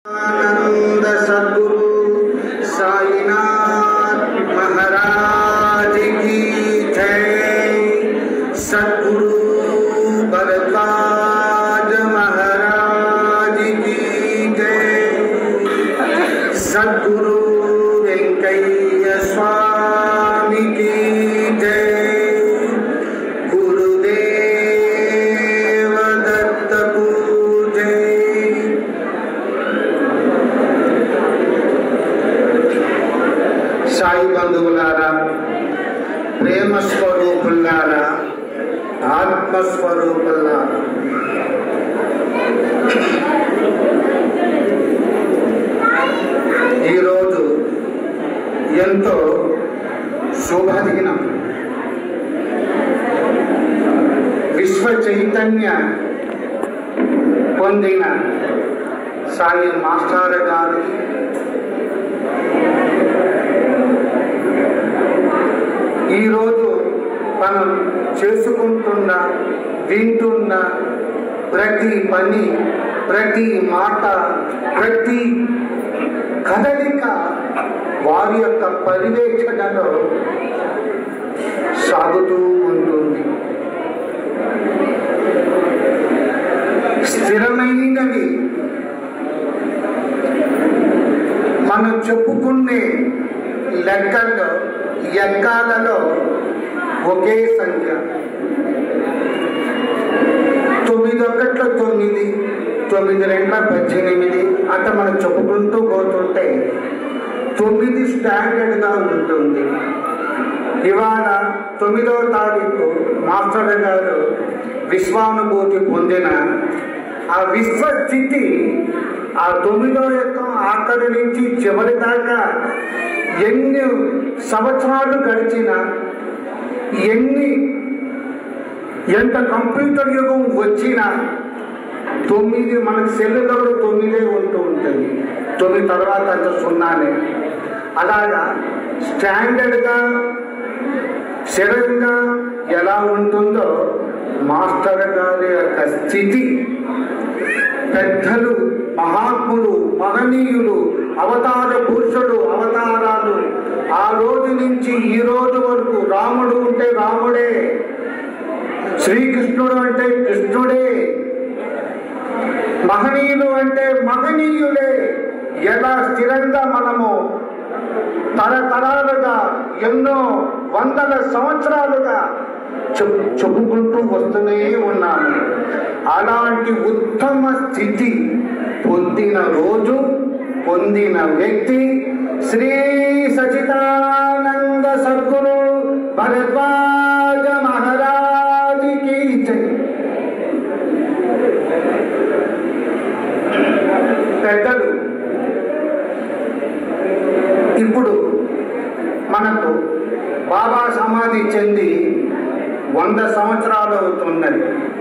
आनंद सद्गुरु साईनाथ महाराज की जय सद्गुरु भरद्वाज महाराज की जय सद्गुरु वेंकैया स्वामी की जय गुरुदेव दत्त पूजय సాయి బంధువులారా ప్రేమ స్వరూపులారా ఆత్మస్వరూపులారా ఈరోజు ఎంతో శుభదినం విశ్వ చైతన్య పొందిన సాయి మాస్టర్ గారు ఈరోజు మనం చేసుకుంటున్న వింటున్న ప్రతి పని ప్రతి మాట ప్రతి కదలిక వారి యొక్క పర్యవేక్షణలో సాగుతూ ఉంటుంది స్థిరమైనవి మనం చెప్పుకునే లెక్కల్లో ఎక్కాలలో ఒకే సంఖ్య తొమ్మిది ఒకట్ల తొమ్మిది తొమ్మిది రెండ్ల పద్దెనిమిది అట్లా మనం చెప్పుకుంటూ పోతుంటే తొమ్మిది స్టాండర్డ్గా ఉంటుంది ఇవాళ తొమ్మిదవ తారీఖు మాస్టర్ గారు విశ్వానుభూతి పొందిన ఆ విశ్వస్థితి ఆ తొమ్మిదో యొక్క ఆఖరి నుంచి చివరి దాకా ఎన్ని సంవత్సరాలు గడిచినా ఎన్ని ఎంత కంప్యూటర్ యుగం వచ్చినా తొమ్మిది మనకి సెల్లులో తొమ్మిదే ఉంటూ ఉంటుంది తొమ్మిది తర్వాత అంత సున్నానే అలాగా స్టాండర్డ్గా స్థిరంగా ఎలా ఉంటుందో మాస్టర్ గారి యొక్క స్థితి పెద్దలు మహాత్ములు మహనీయులు అవతార పురుషుడు అవతారాలు ఆ రోజు నుంచి ఈ రోజు వరకు రాముడు ఉంటే రాముడే శ్రీకృష్ణుడు అంటే కృష్ణుడే మహనీయులు అంటే మహనీయులే ఎలా స్థిరంగా మనము తరతరాలుగా ఎన్నో వందల సంవత్సరాలుగా చెప్ చెప్పుకుంటూ వస్తూనే ఉన్నాము అలాంటి ఉత్తమ స్థితి పొందిన రోజు పొందిన వ్యక్తి శ్రీ సచితానంద సద్గురు భరద్వాజ మహారాజుకి జై పెద్దలు ఇప్పుడు మనకు బాబా సమాధి చెంది వంద సంవత్సరాలు అవుతున్నది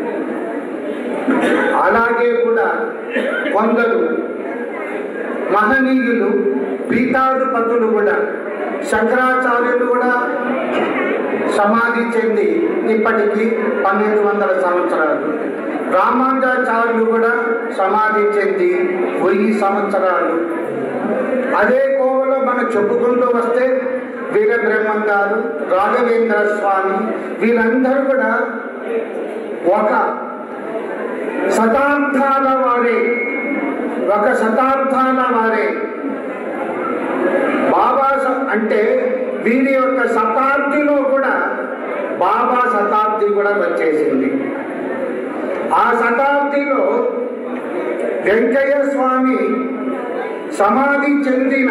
అలాగే కూడా కొందరు మహనీయులు పీఠాధిపతులు కూడా శంకరాచార్యులు కూడా సమాధి చెంది ఇప్పటికి పన్నెండు వందల సంవత్సరాలు రామానుజాచార్యులు కూడా సమాధి చెంది వెయ్యి సంవత్సరాలు అదే కోవలో మనం చెప్పుకుంటూ వస్తే వీరబ్రహ్మం గారు రాఘవేంద్ర స్వామి వీరందరూ కూడా ఒక శతాబ్దాల వారే ఒక శతాబ్దాల వారే బాబా స- అంటే వీరి యొక్క శతాబ్దిలో కూడా బాబా శతాబ్ది కూడా వచ్చేసింది ఆ శతాబ్దిలో వెంకయ్య స్వామి సమాధి చెందిన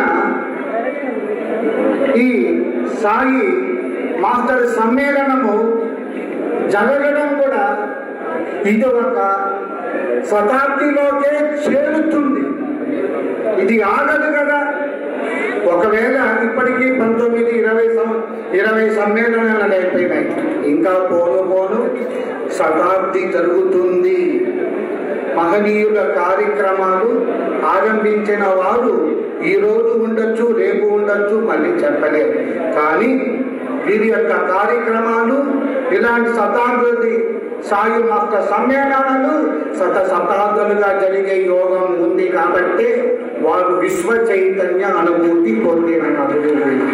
ఈ సాయి మాస్టర్ సమ్మేళనము జరగడం కూడా ఇది ఒక శతాబ్దిలోకే చేరుతుంది ఇది ఆగదు కదా ఒకవేళ ఇప్పటికీ పంతొమ్మిది ఇరవై సం- ఇరవై సమ్మేళనాలు అయిపోయినాయి ఇంకా పోను పోను శతాబ్ది జరుగుతుంది మహనీయుల కార్యక్రమాలు ఆరంభించిన వారు ఈ రోజు ఉండొచ్చు రేపు ఉండొచ్చు మళ్ళీ చెప్పలేరు కానీ వీరి యొక్క కార్యక్రమాలు ఇలాంటి శతాబ్ది సాయి మత సమ్మేళనాలు శత శతాబ్దాలుగా జరిగే యోగం ఉంది కాబట్టి వారు విశ్వ చైతన్య అనుభూతి పొందిన నదులు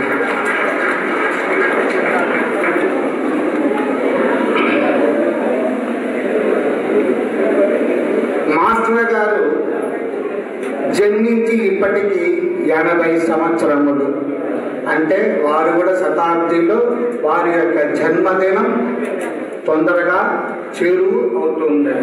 మాస్టర్ గారు జన్మించి ఇప్పటికీ ఎనభై సంవత్సరములు అంటే వారు కూడా శతాబ్దిలో వారి యొక్క జన్మదినం తొందరగా చేరువు అవుతుంది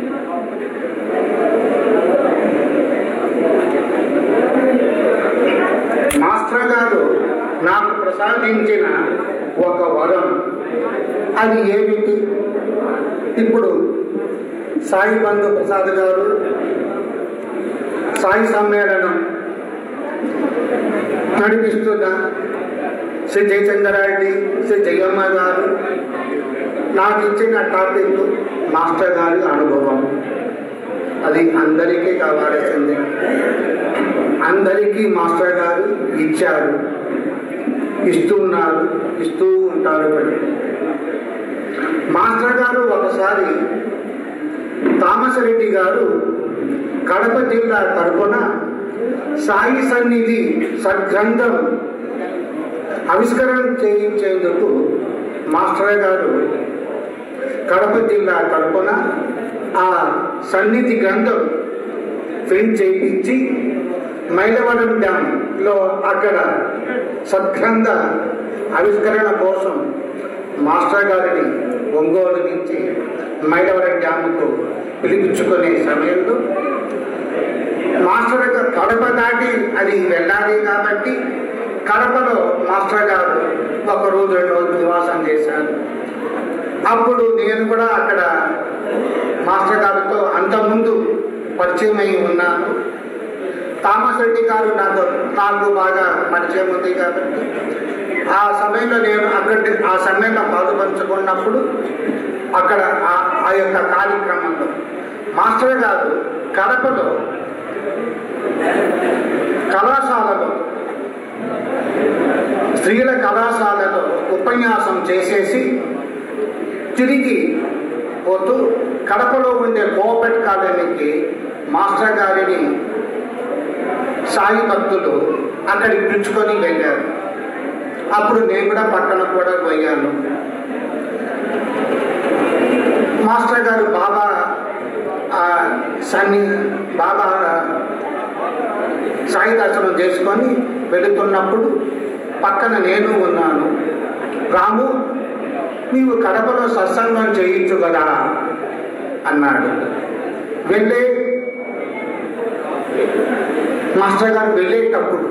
మాస్టర్ గారు నాకు ప్రసాదించిన ఒక వరం అది ఏమిటి ఇప్పుడు సాయి బంధు ప్రసాద్ గారు సాయి సమ్మేళనం నడిపిస్తున్న శ్రీ జయచంద్రారెడ్డి శ్రీ జయమ్మ గారు నాకు ఇచ్చిన టాపిక్ మాస్టర్ గారి అనుభవం అది అందరికీ కావాల్సింది అందరికీ మాస్టర్ గారు ఇచ్చారు ఇస్తున్నారు ఇస్తూ ఉంటారు మరి మాస్టర్ గారు ఒకసారి తామసరెడ్డి గారు కడప జిల్లా తరపున సాయి సన్నిధి సద్గ్రంథం ఆవిష్కరణ చేయించేందుకు మాస్టర్ గారు కడప జిల్లా తరపున ఆ సన్నిధి గ్రంథం ప్రింట్ చేయించి మైలవరం డ్యాంలో అక్కడ సద్గ్రంథ ఆవిష్కరణ కోసం మాస్టర్ గారిని ఒంగోలు నుంచి మైలవరం డ్యాముకు పిలిపించుకునే సమయంలో మాస్టర్ గారు కడప దాటి అది వెళ్ళాలి కాబట్టి కడపలో మాస్టర్ గారు ఒక రోజు రెండు రోజులు నివాసం చేశారు అప్పుడు నేను కూడా అక్కడ మాస్టర్ గారితో అంతకుముందు పరిచయం అయి ఉన్నాను థామస్ రెడ్డి గారు నాతో నాకు బాగా పరిచయం ఉంది కాబట్టి ఆ సమయంలో నేను అక్కడ ఆ సమయంలో పాలుపంచుకున్నప్పుడు అక్కడ ఆ- ఆ యొక్క కార్యక్రమంలో మాస్టర్ గారు కడపలో కళాశాలలో స్త్రీల కళాశాలలో ఉపన్యాసం చేసేసి తిరిగి పోతూ కడపలో ఉండే కోపట్ కాలనీకి మాస్టర్ గారిని సాయి భక్తులు అక్కడికి పిలుచుకొని వెళ్ళారు అప్పుడు నేను కూడా పక్కన కూడా పోయాను మాస్టర్ గారు బాబా ఆ, సన్ని బాబా సాయి దర్శనం చేసుకొని వెళుతున్నప్పుడు పక్కన నేను ఉన్నాను రాము నీవు కడపలో సత్సంగం చేయించు కదా అన్నాడు వెళ్ళే మాస్టర్ గారు వెళ్ళేటప్పుడు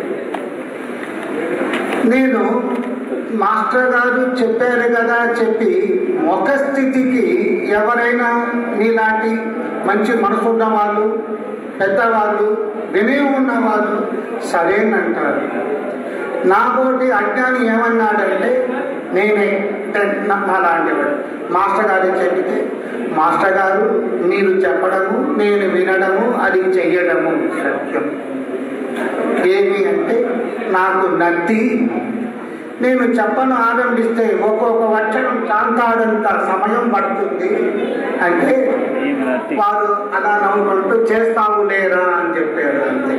నేను మాస్టర్ గారు చెప్పారు కదా చెప్పి ఒక స్థితికి ఎవరైనా నీలాంటి మంచి మనసు ఉన్న వాళ్ళు పెద్దవాళ్ళు వినయం ఉన్నవాళ్ళు సరేనంటారు నాకోటి అజ్ఞాని ఏమన్నాడంటే నేనే అంటే నా- నా లాంటివాడు మాస్టర్ గారు చెప్తే మాస్టర్ గారు మీరు చెప్పడము నేను వినడము అది చెయ్యడము సత్యం ఏమి అంటే నాకు నత్తి నేను చెప్పను ఆరంభిస్తే ఒక్కొక్క అక్షరం చాంతాడంత సమయం పడుతుంది అంటే వారు అలా నవ్వుకుంటూ చేస్తాము లేరా అని చెప్పారు అంతే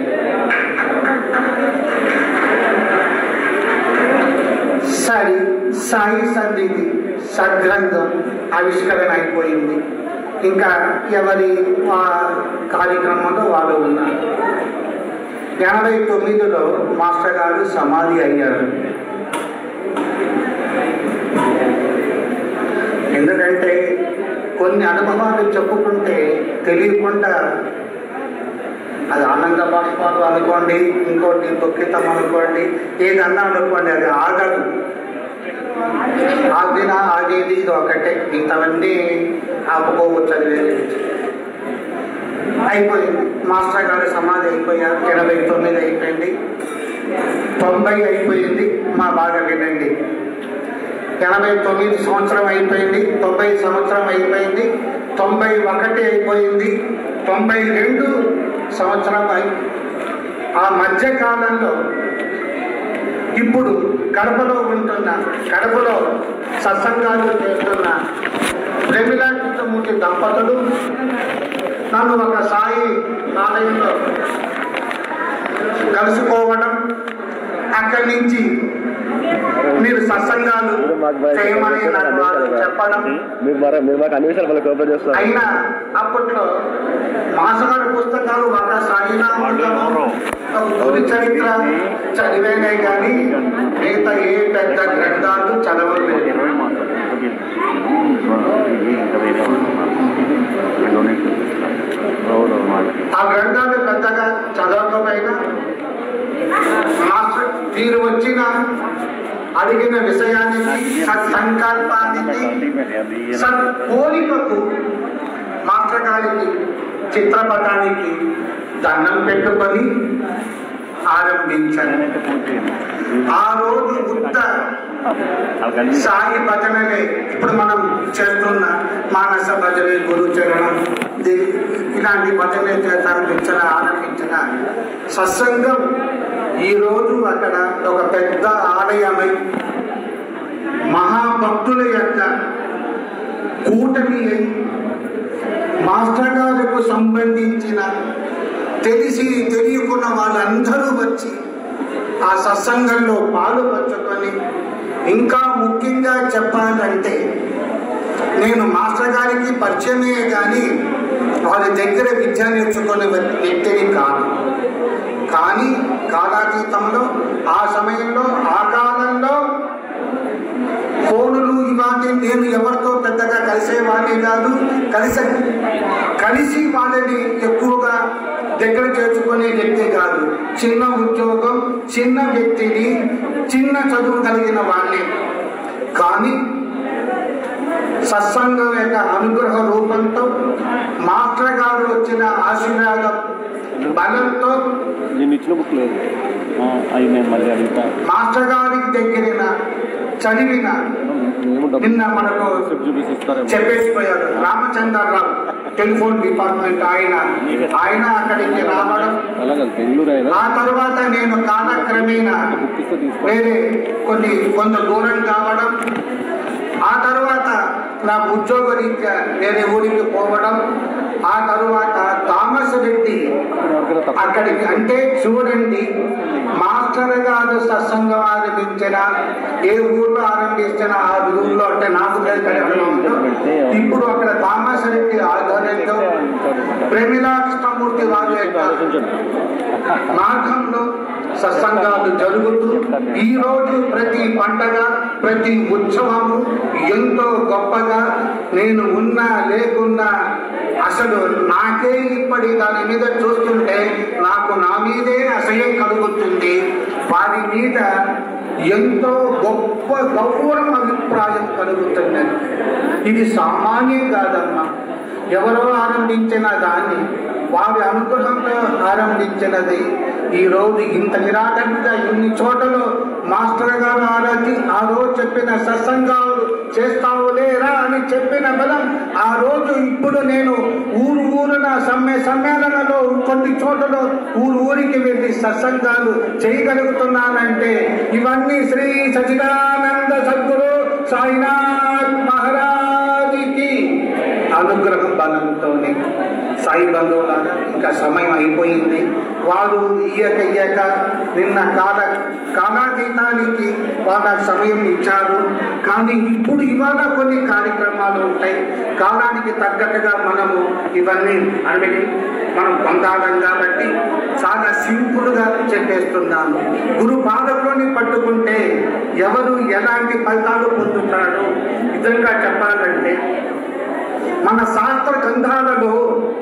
సరి సాయి సన్నిధి సద్గ్రంథం ఆవిష్కరణ అయిపోయింది ఇంకా ఎవరి ఆ కార్యక్రమంలో వాళ్ళు ఉన్నారు ఎనభై తొమ్మిదిలో మాస్టర్ గారు సమాధి అయ్యారు ఎందుకంటే కొన్ని అనుభవాలు చెప్పుకుంటే తెలియకుండా అది ఆనంద బాష్పాలు అనుకోండి ఇంకోటి దుఃఖితం అనుకోండి ఏదన్నా అనుకోండి అది ఆగదు ఆగినా ఆగేది ఇది ఒకటే మిగతావన్నీ ఆపుకోవచ్చు అది వేరే విషయం. అయిపోయింది మాస్టర్ గారి సమాధి అయిపోయారు ఎనభై తొమ్మిది అయిపోయింది తొంభై అయిపోయింది మా బాగా వినండి ఎనభై తొమ్మిది సంవత్సరం అయిపోయింది తొంభై సంవత్సరం అయిపోయింది తొంభై ఒకటి అయిపోయింది తొంభై రెండు సంవత్సరం అయి ఆ మధ్య కాలంలో ఇప్పుడు కడపలో ఉంటున్న కడపలో సత్సంగాలు చేస్తున్న ప్రమిళ కృష్ణమూర్తి దంపతులు నన్ను ఒక సాయి ఆలయంలో కలుసుకోవడం అక్కడి నుంచి మీరు సత్సంగాలు చేయమని నాకు వారు చెప్పడం మీరు మరి మీరు మాకు అన్ని విషయాలు మళ్ళీ కోఆపరేట్ చేస్తారు అయినా అప్పట్లో మాసగారి పుస్తకాలు బాగా సాగినామృతము గురి చరిత్ర చదివేనే కానీ మిగతా ఏ పెద్ద గ్రంథాలు చదవలేదు ఇరవై మాత్రం ఇది ఇంకా వేరే డొనేషన్ గౌరవ వాళ్ళకి ఆ గ్రంథాలు పెద్దగా చదవకపోయినా మాస్టర్ మీరు వచ్చిన అడిగిన విషయానికి సత్సంకల్పానికి సత్కోరికకు మాస్టర్ గారికి చిత్రపటానికి దండం పెట్టుకొని ఆరంభించాను ఆ రోజు ఉత్త సాయి భజనలే ఇప్పుడు మనం చేస్తున్న మానస భజన గురు చరణం ది- ఇలాంటి భజన చేతారంభించిన ఆరంభించిన సత్సంగం ఈరోజు అక్కడ ఒక పెద్ద ఆలయమై మహాభక్తుల యొక్క కూటమి అయి మాస్టర్ గారికి సంబంధించిన తెలిసి తెలియకున్న వాళ్ళందరూ వచ్చి ఆ సత్సంగంలో పాలు పంచుకొని ఇంకా ముఖ్యంగా చెప్పాలంటే నేను మాస్టర్ గారికి పరిచయమే కానీ వాళ్ళ దగ్గర విద్య నేర్చుకునే వ్యక్తిని కాదు కానీ కాలాతీతంలో ఆ సమయంలో ఆ కాలంలో ఫోనులు ఇవన్నీ నేను ఎవరితో పెద్దగా కలిసేవాడిని కాదు కలిసి కలిసి వాళ్ళని ఎక్కువగా దగ్గర చేర్చుకునే వ్యక్తి కాదు చిన్న ఉద్యోగం చిన్న వ్యక్తిని చిన్న చదువు కలిగిన వాడిని కానీ సత్సంగం యొక్క అనుగ్రహ రూపంతో మాస్టర్ గారు వచ్చిన ఆశీర్వాదం బలంతో నేను ఇచ్చిన బుక్ లేదు అవి నేను మళ్ళీ అడుగుతా మాస్టర్ గారికి దగ్గరిన చదివిన మేము డబ్బు నిన్న మనకు రిసిప్ట్ చూపిస్తే ఇస్తారేమో చెప్పేసిపోయారు రామచంద్రరావు టెలిఫోన్ డిపార్ట్మెంట్ ఆయన ఆయన అక్కడికి రావడం అలాగే బెంగళూరు అయినా ఆ తర్వాత నేను కాలక్రమేణా బుక్ ఇస్తే తీసుకో వేరే కొన్ని కొంత దూరం కావడం ఆ తర్వాత నా ఉద్యోగ రీత్యా వేరే ఊరికి పోవడం ఆ తరువాత థామస్ రెడ్డి ఎవరికైనా తక్కువ అక్కడికి అంటే చూడండి మాస్టర్ గారు సత్సంగం ఆరంభించిన ఏ ఊర్లో ఆరంభించిన ఆ ఊర్లో అంటే నాకు తెలియదు ఇప్పుడు అక్కడ థామస్ రెడ్డి ఆధ్వర్యంలో ప్రమిళా కృష్ణమూర్తి వారి యొక్క ఆలోచించండి మార్గంలో సత్సంగాలు జరుగుతూ ఈ రోజు ప్రతి పండగ ప్రతి ఉత్సవము ఎంతో గొప్పగా నేను ఉన్నా లేకున్నా అసలు నాకే ఇప్పటి దాని మీద చూస్తుంటే నాకు నా మీదే అసహ్యం కలుగుతుంది వారి మీద ఎంతో గొప్ప గౌరవ అభిప్రాయం కలుగుతున్నది ఇది సామాన్యం కాదమ్మా ఎవరో ఆరంభించిన దాన్ని వారి అనుగ్రహంతో ఆరంభించినది ఈ రోజు ఇంత నిరాటంగా ఇన్ని చోటలో మాస్టర్ గారు ఆరాధి ఆ రోజు చెప్పిన సత్సంగాలు చేస్తావు లేరా అని చెప్పిన బలం ఆ రోజు ఇప్పుడు నేను ఊరు ఊరున సమ్మె సమ్మేళనలో కొన్ని చోట్లలో ఊరు ఊరికి వెళ్ళి సత్సంగాలు చేయగలుగుతున్నానంటే ఇవన్నీ శ్రీ సచిదానంద సద్గురు సాయినాథ్ మహారాజుకి అనుగ్రహం బలంతోనే సాయి బంధువుల ఇంకా సమయం అయిపోయింది వారు ఇయ్యక ఇయ్యక నిన్న కాల కాలాతీతానికి వాళ్ళ సమయం ఇచ్చారు కానీ ఇప్పుడు ఇవాళ కొన్ని కార్యక్రమాలు ఉంటాయి కాలానికి తగ్గట్టుగా మనము ఇవన్నీ అంటే మనం పొందాలం కాబట్టి చాలా సింపుల్గా చెప్పేస్తున్నాను గురు పాదంలోని పట్టుకుంటే ఎవరు ఎలాంటి ఫలితాలు పొందుతాడు నిజంగా చెప్పాలంటే మన శాస్త్ర గ్రంథాలలో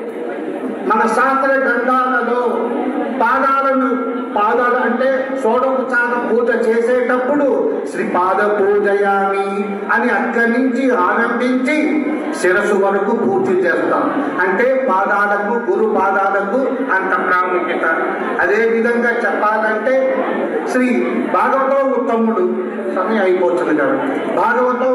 మన శాస్త్ర గ్రంథాలలో పాదాలను పాదాలు అంటే షోడోపచార పూజ చేసేటప్పుడు శ్రీ పాద పూజయామి అని అక్కడి నుంచి ఆరంభించి శిరస్సు వరకు పూర్తి చేస్తాం అంటే పాదాలకు గురు పాదాలకు అంత ప్రాముఖ్యత అదే విధంగా చెప్పాలంటే శ్రీ భాగవతో ఉత్తముడు సమయం అయిపోతుంది కాబట్టి భాగవతో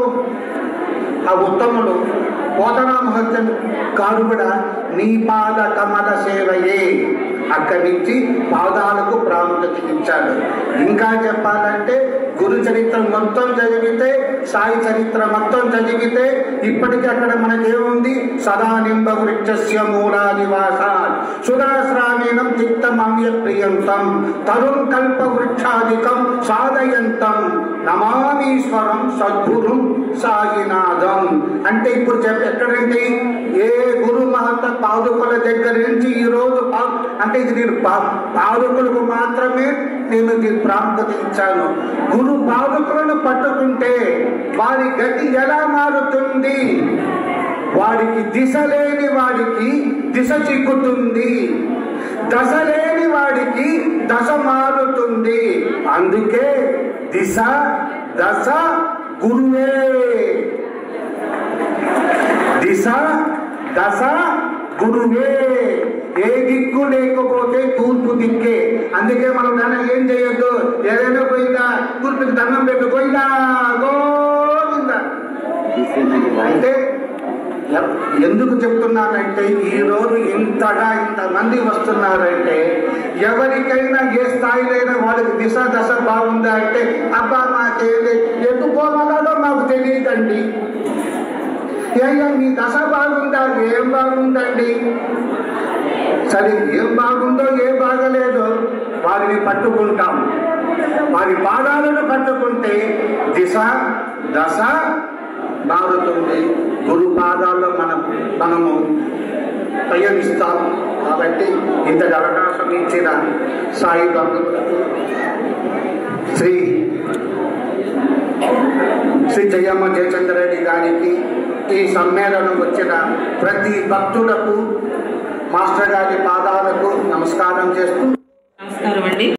ఆ ఉత్తముడు పోతనా మహత్యం కాదు కూడా నీ పాద కమల సేవయే అక్కడి నుంచి పాదాలకు ప్రాముఖ్యత ఇచ్చాడు ఇంకా చెప్పాలంటే గురు చరిత్ర మొత్తం చదివితే సాయి చరిత్ర మొత్తం చదివితే ఇప్పటికీ అక్కడ మనకేముంది సదా నింబ వృక్షస్య మూలాదివాస సుధాశ్రామీణం చిత్తమమ్య ప్రియంతం తరుణ్ కల్ప వృక్షాధికం సాధయంతం నమామీశ్వరం సద్గురుం సాయినాథం అంటే ఇప్పుడు చెప్ ఎక్కడంటే ఏ గురు మహంత పాదుకల దగ్గర నుంచి ఈ రోజు పా- అంటే ఇది నేను పా- పాదుకులకు మాత్రమే నేను దీని ప్రాముఖ్యత ఇచ్చాను గురు పాదుకులను పట్టుకుంటే వారి గతి ఎలా మారుతుంది వాడికి దిశ లేని వాడికి దిశ చిక్కుతుంది దశ లేని వాడికి దశ మారుతుంది అందుకే దిశ దశ గురువే దిశ దశ గురువే ఏ దిక్కు లేకపోతే తూర్పు దిక్కే అందుకే మనం దాన్ని ఏం చేయొద్దు ఏదైనా పోయిందా తూర్పుకి దండం పెట్టు పోయిందా గోవిందా అంటే ఎ- ఎందుకు చెప్తున్నానంటే ఈ రోజు ఇంతగా ఇంతమంది వస్తున్నారంటే ఎవరికైనా ఏ స్థాయిలైనా వాళ్ళకి దిశ దశ బాగుందా అంటే అబ్బా మాకేంటి ఎటు పోవాలో మాకు తెలియదండి అయ్యా మీ దశ బాగుందా ఏం బాగుందండి సరే ఏం బాగుందో ఏం బాగలేదో వారిని పట్టుకుంటాం వారి పాదాలను పట్టుకుంటే దిశ దశ మారుతుంది గురు పాదాల్లో మనం మనము ప్రయాణిస్తాం కాబట్టి ఇంతటి అవకాశం ఇచ్చిన సాయి భక్తులకు శ్రీ శ్రీ జయమ్మ జయచంద్రెడ్డి గారికి ఈ సమ్మేళనం వచ్చిన ప్రతి భక్తులకు మాస్టర్ గారి పాదాలకు నమస్కారం చేస్తూ